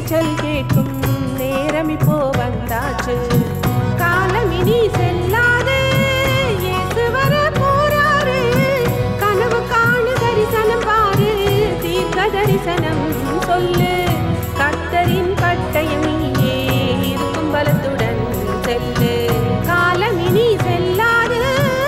இரைச்சல் கேட்கும் நேரம் இப்போ வந்தாச்சு காலம் இனி செல்லாது இயேசு வர போறாரு கனவு காணு தரிசனம் பாரு தீர்க்க தரிசனம் சொல்லு கர்த்தரின் பட்டயம் நீயே இருக்கும் பலத்துடன் செல்லு காலம் இனி செல்லாது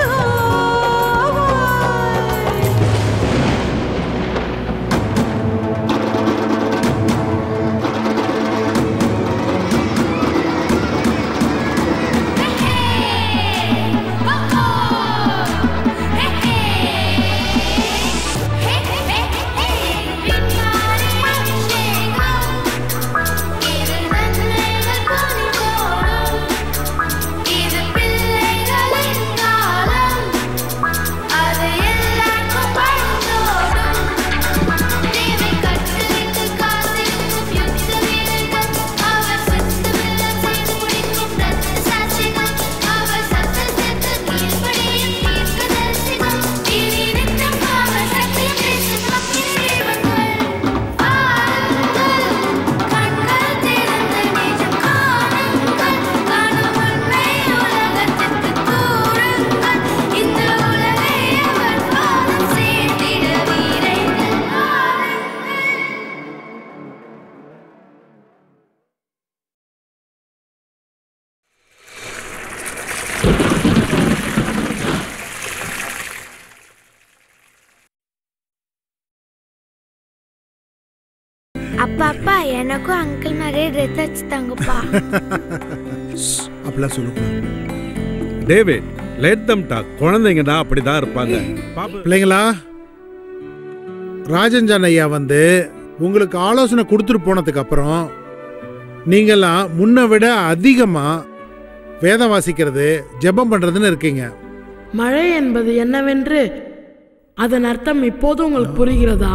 அப்பா அப்பா எனக்கும் அங்கிள் நிறைய ட்ரெஸ் வச்சு தாங்கப்பா அப்படிலாம் சொல்லக்கூடாது டேவிட் லெட் தம் டாக் குழந்தைங்கன்னா அப்படிதான் இருப்பாங்க பாப்பா பிள்ளைங்களா ராஜன்ஜான் ஐயா வந்து உங்களுக்கு ஆலோசனை கொடுத்துட்டு போனதுக்கு அப்புறம் நீங்கெல்லாம் முன்ன விட அதிகமாக வேதம் வாசிக்கிறது ஜெபம் பண்ணுறதுன்னு இருக்கீங்க மழை என்பது என்னவென்று அதன் அர்த்தம் இப்போது உங்களுக்கு புரிகிறதா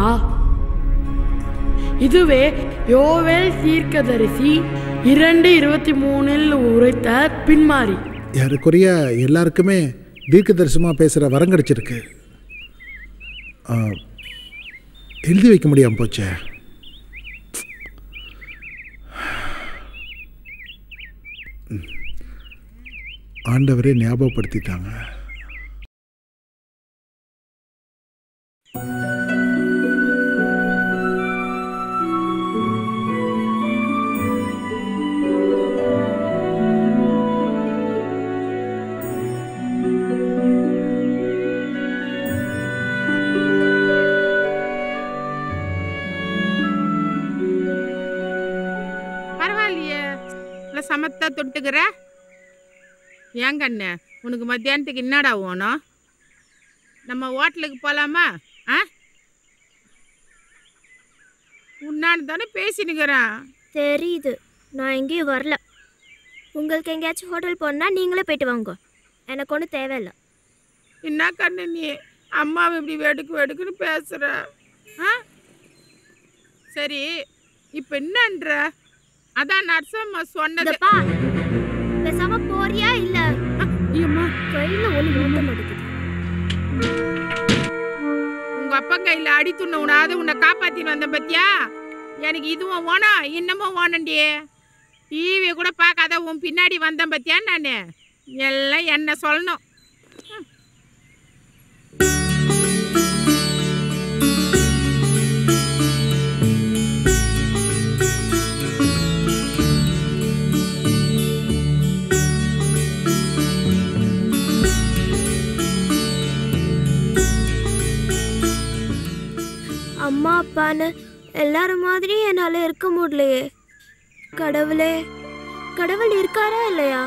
இதுவே யோவேல் தீர்க்கதரிசி இரண்டு இருபத்தி மூணில் உரைத்த பின்மாறி ஏறக்குறைய எல்லாருக்குமே தீர்க்க தரிசனமாக பேசுகிற வரம் கிடைச்சிருக்கு ஆ, எழுதி வைக்க முடியாமல் போச்சே ம். ஆண்டவரே ஞாபகப்படுத்திட்டாங்க பரவாயில்லையே இல்லை சமத்தா தொட்டுக்கிற ஏன் கண்ணு உனக்கு மத்தியானத்துக்கு என்னடா வேணும் நம்ம ஹோட்டலுக்கு போகலாமா ஆ உன்னான்னு தானே பேசினுக்கிறேன் தெரியுது நான் எங்கேயும் வரல உங்களுக்கு எங்கேயாச்சும் ஹோட்டல் போனா நீங்களே போயிட்டு வாங்க எனக்கு ஒன்றும் தேவையில்லை என்ன கண்ணு நீ அம்மாவை இப்படி வெடுக்கு வெடுக்குன்னு பேசுகிற ஆ சரி இப்போ என்னன்ற அதான் நர்சம்மா சொன்னது இதப்பா பேசாம போறியா இல்ல ஐயம்மா கையில ஒண்ணு மூட்ட மாட்டேங்குது உங்க அப்பா கையில அடி துண்ண உனாவது உன்னை காப்பாத்தின்னு வந்தேன் பத்தியா எனக்கு இதுவும் வேணும் இன்னமும் வேணும்டி டிவி கூட பார்க்காத உன் பின்னாடி வந்தேன் பத்தியா நான் எல்லாம் என்ன சொல்லணும் அம்மா அப்பான்னு எல்லாரும் மாதிரி என்னால இருக்க முடியலையே கடவுளே கடவுள் இருக்காரா இல்லையா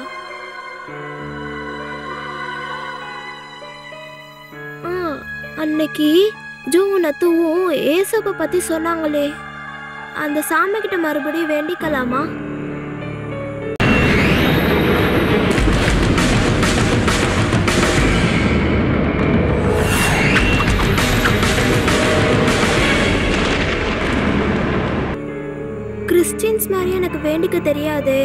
ஆ அன்னைக்கு ஜூன் அத்துவும் ஏசப்ப பத்தி சொன்னாங்களே அந்த சாமி கிட்ட மறுபடியும் வேண்டிக்கலாமா கிறிஸ்டியன்ஸ் மாதிரி எனக்கு வேண்டிக்க தெரியாதே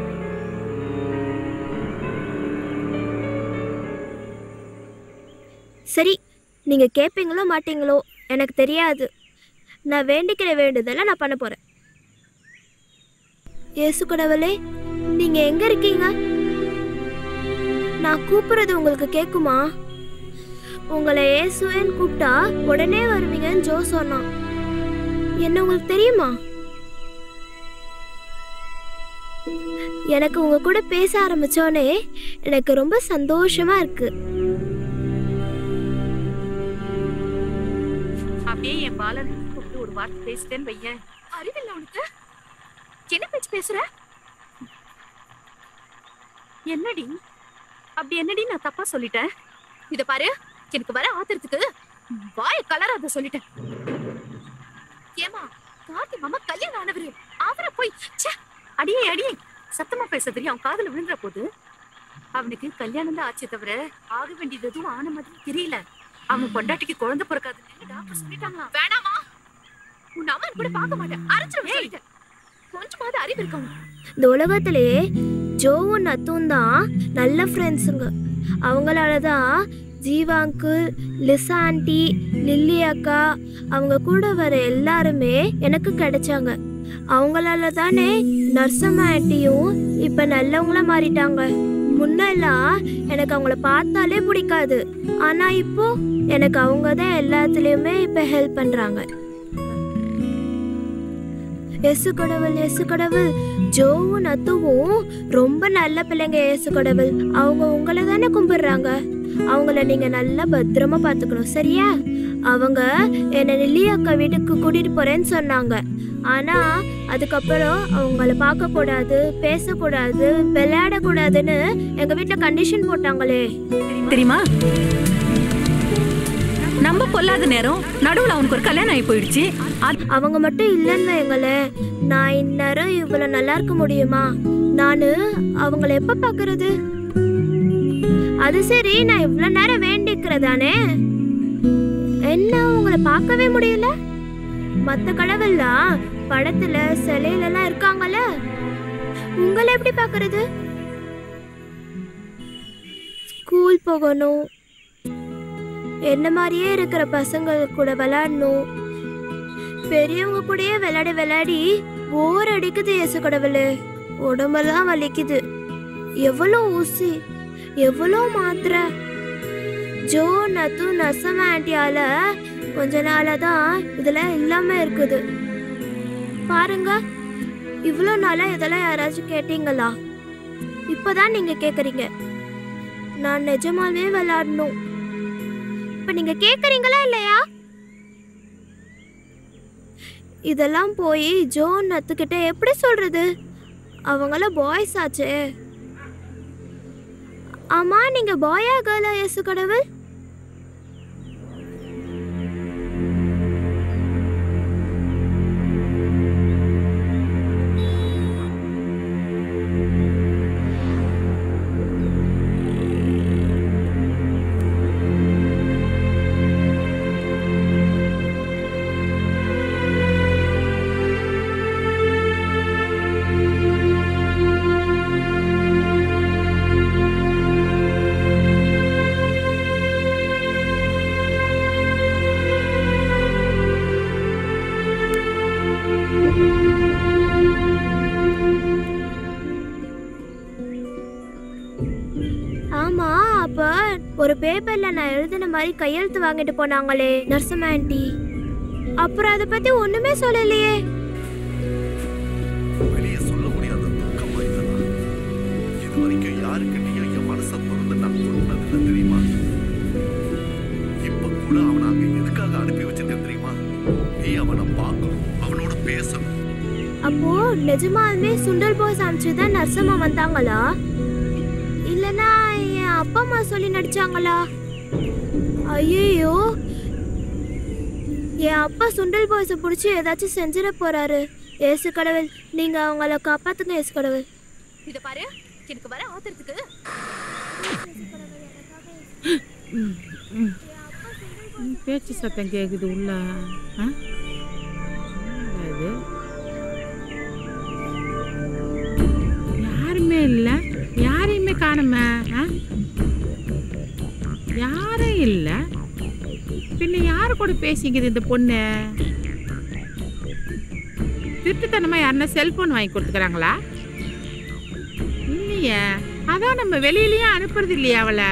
சரி நீங்க கேட்பீங்களோ மாட்டீங்களோ எனக்கு தெரியாது நான் வேண்டிக்கிற வேண்டுதலை நான் பண்ண போறேன் இயேசு கடவுளே நீங்க எங்க இருக்கீங்க நான் கூப்பிடுறது உங்களுக்கு கேக்குமா உங்களை இயேசுவேன்னு கூப்பிட்டா உடனே வருவீங்கன்னு ஜோ சொன்னான் என்ன உங்களுக்கு தெரியுமா எனக்கு உங்க கூட பேச ஆரம்பிச்சோனே எனக்கு ரொம்ப சந்தோஷமா இருக்கு அப்படியே என் பாலன் கூப்பிட்டு ஒரு வார்த்தை பேசிட்டேன்னு வையேன் அறிவில்லை உனக்கு என்ன பேச்சு பேசுற என்னடி அப்படி என்னடி நான் தப்பா சொல்லிட்டேன் இத பாரு எனக்கு வர ஆத்திரத்துக்கு வாய கலராத சொல்லிட்டேன் ஏமா கார்த்தி மாமா கல்யாணம் ஆனவரு அவரை போய் ச்சே, அடியே அடியே சத்தமா பேச தெரியும் அவன் காதுல விழுந்துற போது அவனுக்கு கல்யாணம் தான் ஆச்சே தவிர ஆக வேண்டியது எதுவும் ஆன மாதிரி தெரியல அவன் பொண்டாட்டிக்கு குழந்தை பிறக்காதுன்னு டாக்டர் சொல்லிட்டாங்களா வேணாமா உன் அம்மா கூட பார்க்க மாட்டேன் அரைச்சிருவேன் சொல்லிட்டேன் கொஞ்சமாவது அறிவு இருக்கவங்க இந்த உலகத்திலேயே ஜோவும் நத்தும் தான் நல்ல ஃப்ரெண்ட்ஸுங்க அவங்களால தான் Jeeva uncle Lisa aunty Lily அக்கா அவங்க கூட வர எல்லாருமே எனக்கு கிடைச்சாங்க அவங்களால தானே நர்சம்மா ஆண்டியும் இப்போ நல்லவங்களா மாறிட்டாங்க முன்னெல்லாம் எனக்கு அவங்கள பார்த்தாலே பிடிக்காது ஆனா இப்போ எனக்கு அவங்க தான் எல்லாத்துலேயுமே இப்போ ஹெல்ப் பண்ணுறாங்க எசு கடவுள் எசு கடவுள் ஜோவும் நத்துவும் ரொம்ப நல்ல பிள்ளைங்க ஏசு கடவுள் அவங்க உங்களை தானே கும்பிடுறாங்க அவங்கள நீங்க நல்லா பத்திரமா பாத்துக்கணும் சரியா அவங்க என்னை லில்லி அக்கா வீட்டுக்கு கூட்டிட்டு போறேன்னு சொன்னாங்க ஆனா அதுக்கப்புறம் அவங்கள பார்க்க கூடாது பேசக்கூடாது விளையாடக்கூடாதுன்னு எங்க வீட்டுல கண்டிஷன் போட்டாங்களே தெரியுமா நம்ம பொல்லாத நேரம் நடுவுல அவனுக்கு ஒரு கல்யாணம் ஆகி போயிடுச்சு அது அவங்க மட்டும் இல்லைன்னு வைங்களேன் நான் இந்நேரம் இவ்வளவு நல்லா இருக்க முடியுமா நானு அவங்கள எப்ப பாக்குறது அது சரி நான் இவ்வளவு நேரம் வேண்டிக்கிறதானே என்ன உங்களை பார்க்கவே முடியல மத்த கடவுள்லாம் படத்துல சிலையில எல்லாம் இருக்காங்கல்ல உங்களை எப்படி பாக்குறது ஸ்கூல் போகணும் என்ன மாதிரியே இருக்கிற பசங்க கூட விளையாடணும் பெரியவங்க கூடயே விளையாடி விளையாடி போர் அடிக்குது இயேசு கடவுளே உடம்பெல்லாம் வலிக்குது எவ்வளோ ஊசி எவ்வளோ மாத்திரை ஜோ நத்து நசம ஆண்டியால கொஞ்ச நாளா தான் இதெல்லாம் இல்லாம இருக்குது பாருங்க இவ்வளோ நாளா இதெல்லாம் யாராச்சும் கேட்டீங்களா இப்பதான் நீங்க கேக்குறீங்க நான் நிஜமாவே விளையாடணும் இப்ப நீங்க கேக்குறீங்களா இல்லையா இதெல்லாம் போய் ஜோன் நத்துக்கிட்ட எப்படி சொல்றது அவங்கள பாய்ஸ் ஆச்சே ஆமா நீங்க பாயா கேர்ளா இயேசு கடவுள் ஆமா அப்ப ஒரு பேப்பர்ல நான் எழுதின மாதிரி கையெழுத்து வாங்கிட்டு போனாங்களே நர்சம் ஆண்டி அப்புறம் அதை பத்தி ஒண்ணுமே சொல்லலையே வெளியே சொல்ல முடியாத துக்கமா இதெல்லாம் இது வரைக்கும் யாருக்கிட்டையும் என் மனசை திறந்து நான் சொன்னதில்லை தெரியுமா இப்ப கூட அவனை அங்க எதுக்காக அனுப்பி வச்சிருக்கேன் தெரியுமா நீ அவனை பார்க்கணும் அவனோட பேசணும் அப்போ நிஜமாலுமே சுண்டல் போஸ் அமைச்சுதான் நர்சம்மா வந்தாங்களா இல்லனா என் அப்பா அம்மா சொல்லி நடிச்சாங்களா ஐயோ என் அப்பா சுண்டல் பாய்ஸை பிடிச்சி ஏதாச்சும் செஞ்சிட போறாரு ஏசு கடவுள் நீங்க அவங்கள காப்பாத்துங்க ஏசு கடவுள் இத பாரு எனக்கு வர ஆத்திரத்துக்கு பேச்சு சத்தம் கேக்குது உள்ள ஆ? என்னது? யாருமே இல்ல யாரையுமே காணுமே ஆ? யாரும் இல்ல பின்ன யாரு கூட பேசிக்குது இந்த பொண்ணு திருட்டுத்தனமா யாருன்னா செல்போன் வாங்கி கொடுத்துக்கிறாங்களா இல்லையே அதான் நம்ம வெளியிலயும் அனுப்புறது இல்லையா அவளை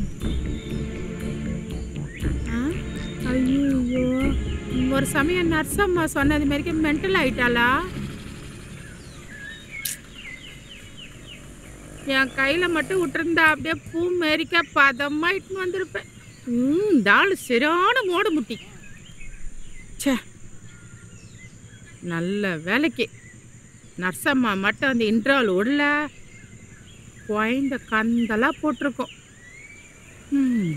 ஆ? ஐயையோ. ஒரு சமயம் நர்ஸ் அம்மா சொன்னது மாதிரி மென்டல் ஆயிட்டாளா என் கையில மட்டும் விட்டுருந்தா அப்படியே பூ மேரிக்க பதமா இட்டுன்னு வந்திருப்பேன் ம், இந்த ஆளு சரியான மோடு முட்டி ச்சே நல்ல வேலைக்கு நர்ஸ் அம்மா மட்டும் அந்த இன்டர்வல் விடல குழந்த கந்தலா போட்டிருக்கோம் ம்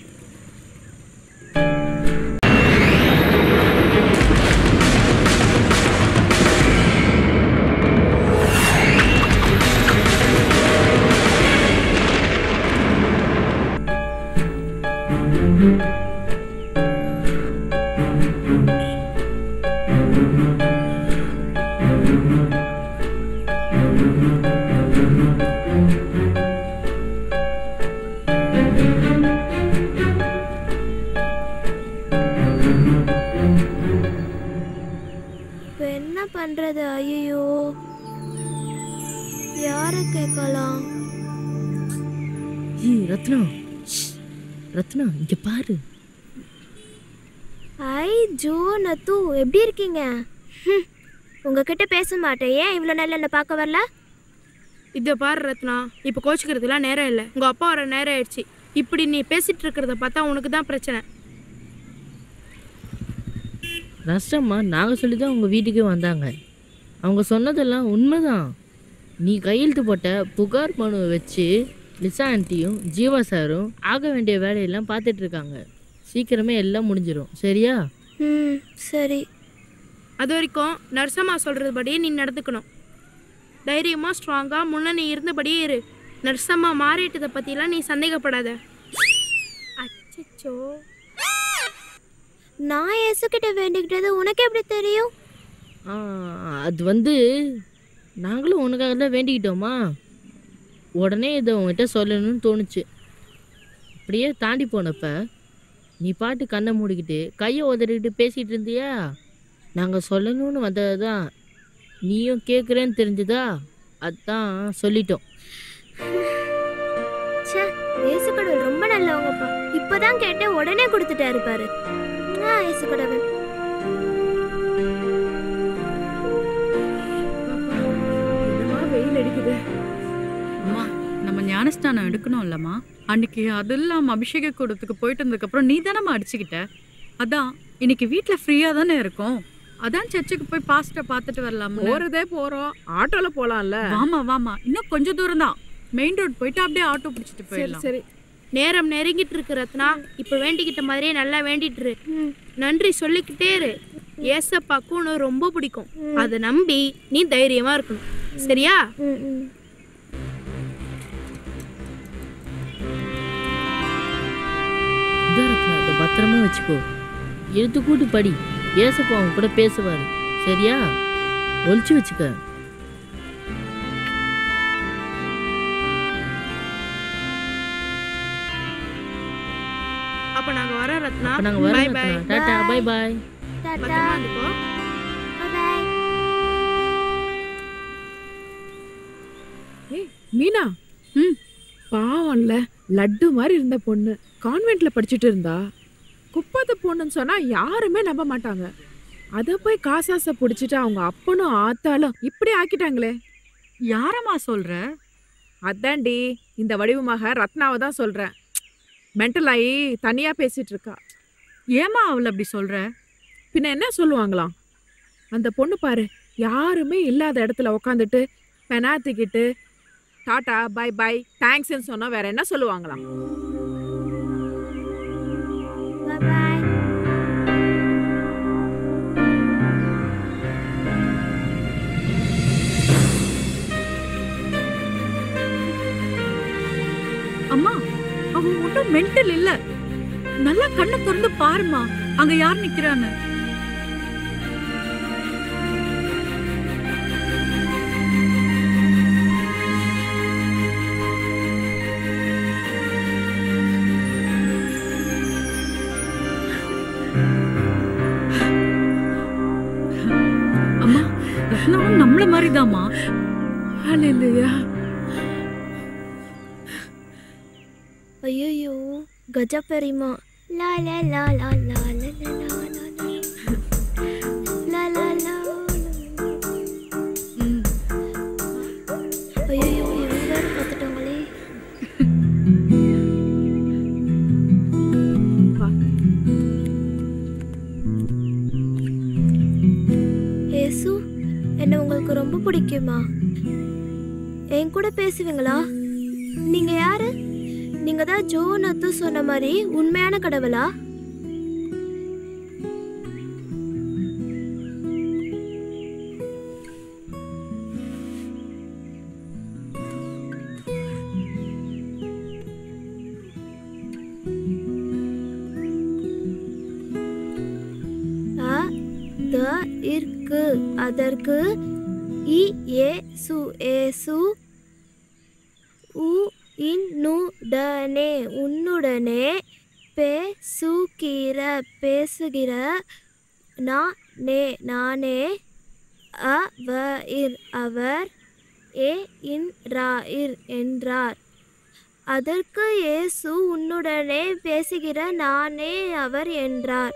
இப்போ என்ன பண்றது ஐயோ யாரை கேட்கலாம் ஏய் ரத்னா ஷ். ரத்னா இங்க பாரு ஐ ஜோ நத்து எப்படி இருக்கீங்க ஹம், உங்ககிட்ட பேச மாட்டேன் ஏன் இவ்வளோ நாள் என்னை பார்க்க வரல இதை பாரு ரத்னா இப்போ கோச்சிக்கிறதுலாம் நேரம் இல்லை உங்கள் அப்பா வர நேரம் ஆயிடுச்சு இப்படி நீ பேசிட்டு இருக்கிறத பார்த்தா உனக்கு தான் பிரச்சனை ரஷ்டம்மா நாங்கள் சொல்லி தான் உங்கள் வீட்டுக்கே வந்தாங்க அவங்க சொன்னதெல்லாம் உண்மைதான் நீ கையெழுத்து போட்ட புகார் மனுவை வச்சு லிசா ஆண்டியும் ஜீவா சாரும் ஆக வேண்டிய வேலையெல்லாம் பார்த்துட்டு இருக்காங்க சீக்கிரமே எல்லாம் முடிஞ்சிடும் சரியா ம் சரி அது வரைக்கும் நர்சம்மா சொல்கிறதுபடியே நீ நடந்துக்கணும் தைரியமாக ஸ்ட்ராங்காக முன்ன நீ இருந்தபடியே இரு நர்சம்மா மாறிட்டதை பற்றிலாம் நீ சந்தேகப்படாத அச்சச்சோ நான் இயேசுகிட்ட வேண்டிக்கிட்டது உனக்கு எப்படி தெரியும் ஆ, அது வந்து நாங்களும் உனக்காக தான் வேண்டிக்கிட்டோமா உடனே இதை உங்ககிட்ட சொல்லணும்னு தோணுச்சு அப்படியே தாண்டி போனப்ப நீ பாட்டு கண்ணை மூடிக்கிட்டு கையை உதறிக்கிட்டு பேசிகிட்டு இருந்தியா நாங்கள் சொல்லணும்னு வந்தது தான் நீயும் கேட்குறேன்னு தெரிஞ்சுதா அதான் சொல்லிட்டோம் ச்சே இயேசு கடவுள் ரொம்ப நல்லவங்கப்பா இப்பதான் கேட்டேன் உடனே கொடுத்துட்டாரு பாரு ஆ இயேசு கடவுள் வெயில் அடிக்குது அம்மா நம்ம ஞானஸ்தானம் எடுக்கணும் இல்லம்மா அன்னைக்கு அது இல்லாம அபிஷேக கூடத்துக்கு போயிட்டு இருந்ததுக்கப்புறம் நீ தானம்மா அடிச்சுக்கிட்ட அதான் இன்னைக்கு வீட்ல ஃப்ரீயா தானே இருக்கும் அதான் சர்ச்சுக்கு போய் பாஸ்ட பார்த்துட்டு வரலாம் போறதே போறோம் ஆட்டோல போலாம்ல வாமா வாமா இன்னும் கொஞ்சம் தூரம் தான் மெயின் ரோட் போயிட்டு அப்படியே ஆட்டோ பிடிச்சிட்டு சரி போயிடலாம் சரி நேரம் நெருங்கிட்டு இருக்கு ரத்னா இப்போ வேண்டிக்கிட்ட மாதிரியே நல்லா வேண்டிட்டு இரு நன்றி சொல்லிக்கிட்டே இரு ஏசப்பாக்கு உனக்கு ரொம்ப பிடிக்கும் அதை நம்பி நீ தைரியமா இருக்கணும் சரியா ம் ம் இதாரத்னா இதை பத்திரமா வச்சுக்கோ எடுத்து கூட்டு படி ஏசப்பா அவங்க கூட பேசுவார் சரியா ஒழிச்சு வச்சுக்க அப்ப நாங்க வரோம் ரத்னா அப்போ நாங்கள் வரோம் bye bye Ratna tata bye bye tata பத்திரமா இருந்துக்கோ பாய் ஏய் மீனா ம் பாவம்ல லட்டு மாதிரி இருந்த பொண்ணு கான்வென்ட்ல படிச்சுட்டு இருந்தா குப்பத்தை பொண்ணுன்னு சொன்னா யாருமே நம்ப மாட்டாங்க அத போய் காசாசை பிடிச்சிட்டு அவங்க அப்பனும் ஆத்தாலும் இப்படி ஆக்கிட்டாங்களே யாரம்மா சொல்ற அதான்டி இந்த வடிவமாக ரத்னாவை தான் சொல்றேன் மென்டல் ஆகி தனியா பேசிட்டு இருக்கா ஏமா அவளை அப்படி சொல்ற பின்ன என்ன சொல்லுவாங்களாம் அந்த பொண்ணு பாரு யாருமே இல்லாத இடத்துல உக்காந்துட்டு பெனாத்திக்கிட்டு டாடா பை பை தேங்க்ஸ்ன்னு சொன்னா வேற என்ன சொல்லுவாங்களாம் பாய் அம்மா அவ ஒன்றும் மென்டல் இல்ல நல்லா கண்ணை திறந்து பாருமா அங்க யார் நிக்கிறான்னு அம்மா நான் நம்மள மாதிரிதாம்மா ஹalleluya ஐயோ கஜா பெரியமா லா லா லா லா லா லா லா லா லா லா. லா லா லா ஐயோ இவங்க வேற பார்த்துட்டாங்களே ஏசு என்ன உங்களுக்கு ரொம்ப பிடிக்குமா என் கூட பேசுவீங்களா நீங்க யாரு நீங்க தான் ஜோ நத்து சொன்ன மாதிரி உண்மையான கடவுளா அ த இருக்கு அதற்கு இ ஏ சு ஏசு உ இன்னுடனே உன்னுடனே பேசுகிற பேசுகிற நான் நே நானே அவர் அவர் ஏ இன் ரா இர் என்றார் அதற்கு இயேசு உன்னுடனே பேசுகிற நானே அவர் என்றார்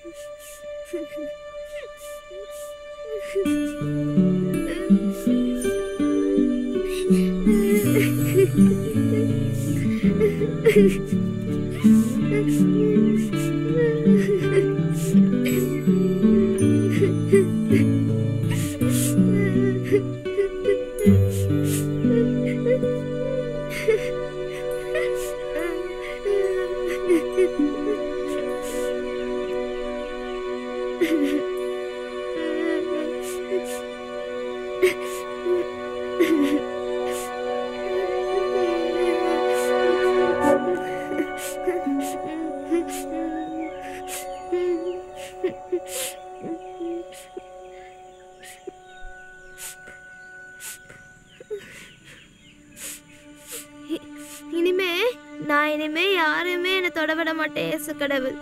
இனிமே நான் இனிமே யாருமே என்னை தொட விட மாட்டேன் இயேசு கடவுள்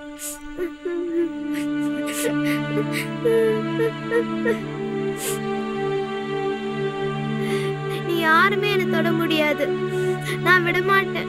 நீ யாருமே என்னை தொட முடியாது நான் விட மாட்டேன்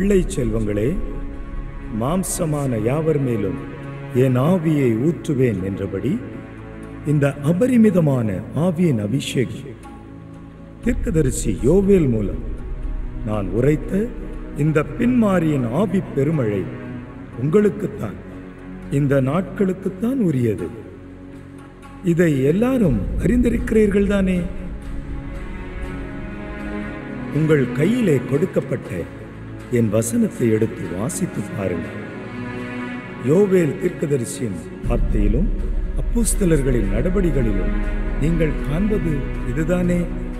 பிள்ளை செல்வங்களே மாம்சமான யாவர் மேலும் என் ஆவியை ஊற்றுவேன் என்றபடி இந்த அபரிமிதமான ஆவியின் அபிஷேகம் தீர்க்கதரிசி யோவேல் மூலம் நான் உரைத்த இந்த பின்மாரியின் ஆவி பெருமழை உங்களுக்குத்தான் இந்த நாட்களுக்குத்தான் உரியது இதை எல்லாரும் அறிந்திருக்கிறீர்கள் தானே உங்கள் கையிலே கொடுக்கப்பட்ட என் வசனத்தை எடுத்து வாசித்து பாருங்கள் யோவேல் தீர்க்கதரிசியின் வார்த்தையிலும் அப்போஸ்தலர்களின் நடபடிகளிலும் நீங்கள் காண்பது இதுதானே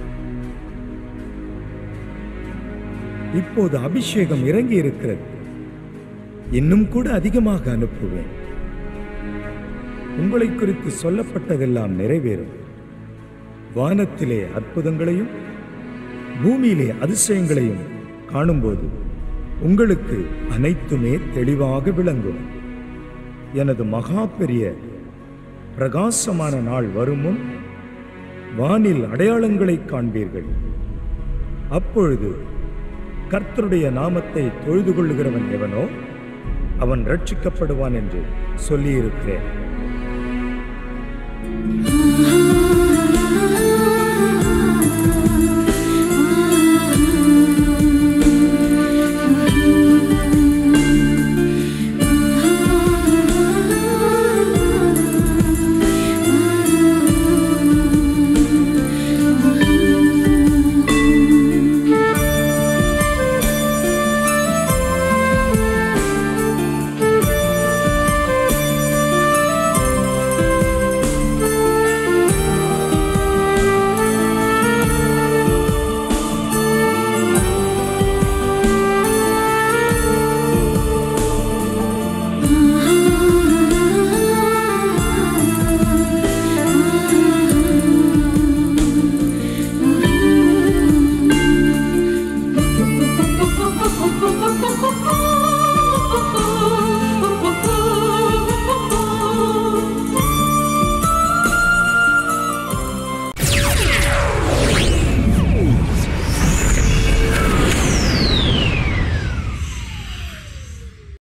இப்போது அபிஷேகம் இறங்கி இருக்கிறது இன்னும் கூட அதிகமாக அனுப்புவேன் உங்களை குறித்து சொல்லப்பட்டதெல்லாம் நிறைவேறும் வானத்திலே அற்புதங்களையும் பூமியிலே அதிசயங்களையும் காணும்போது உங்களுக்கு அனைத்துமே தெளிவாக விளங்கும் எனது மகா பெரிய பிரகாசமான நாள் வரும் முன் வானில் அடையாளங்களை காண்பீர்கள் அப்பொழுது கர்த்தருடைய நாமத்தை தொழுது கொள்ளுகிறவன் எவனோ அவன் ரட்சிக்கப்படுவான் என்று சொல்லியிருக்கிறேன்